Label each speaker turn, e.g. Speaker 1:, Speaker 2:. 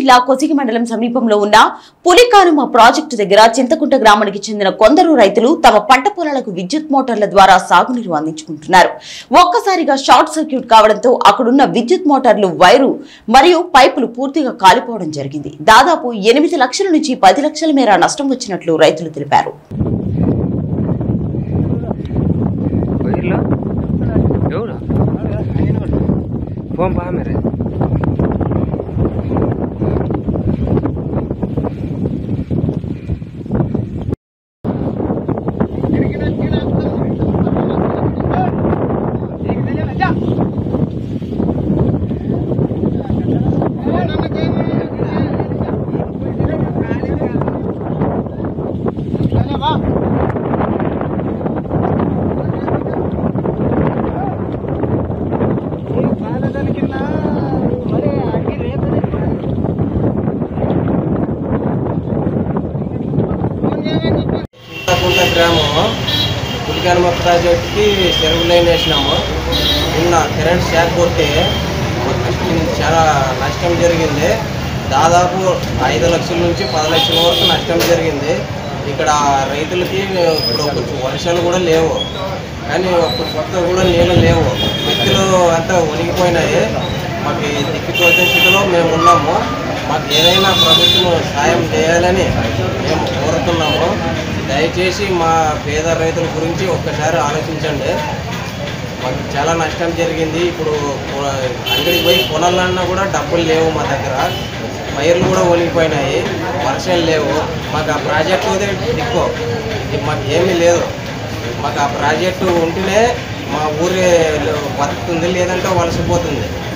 Speaker 1: జిల్లా కొసిగి మండలం సమీపంలో ఉన్న పులికానుమ ప్రాజెక్టు దగ్గర చింతకుంట గ్రామానికి చెందిన కొందరు రైతులు తమ పంట పొలాలకు విద్యుత్ మోటార్ల ద్వారా సాగునీరు అందించుకుంటున్నారు ఒక్కసారిగా షార్ట్ సర్క్యూట్ కావడంతో అక్కడున్న విద్యుత్ మోటార్లు వైరు మరియు పైపులు పూర్తిగా కాలిపోవడం జరిగింది దాదాపు ఎనిమిది లక్షల నుంచి పది లక్షల మేర నష్టం వచ్చినట్లు రైతులు తెలిపారు
Speaker 2: వైర్లో ఎవరు ఫోన్ బా మేరే
Speaker 3: చింతకుంట గ్రామం పులికానమ ప్రాజెక్ట్కి చెరువు లైన్ వేసినాము నిన్న కరెంట్ షాక్ కొట్టి మాకు చాలా నష్టం జరిగింది దాదాపు ఐదు లక్షల నుంచి పది లక్షల వరకు నష్టం జరిగింది ఇక్కడ రైతులకి ఇప్పుడు కొంచెం వర్షాలు కూడా లేవు కానీ ఒక్క కొత్త కూడా నీళ్ళు లేవు వ్యక్తులు అంతా ఒనిగిపోయినాయి మాకు ఈ దిక్కుతోచని స్థితిలో మేము ఉన్నాము మాకు ఏదైనా ప్రభుత్వం సాయం చేయాలని మేము కోరుతున్నాము దయచేసి మా పేద రైతుల గురించి ఒక్కసారి ఆలోచించండి మాకు చాలా నష్టం జరిగింది ఇప్పుడు పొ- అంగడికి పోయి కొనాలన్నా కూడా డబ్బులు లేవు మా దగ్గర వైర్లు కూడా ఒలిగిపోయినాయి వర్షాలు లేవు మాకు ఆ ప్రాజెక్టు అదే దిక్కు ఇది మాకు ఏమీ లేదు మాకు ఆ ప్రాజెక్టు ఉంటేనే మా ఊరే బతుకుతుంది లేదంటే వలసిపోతుంది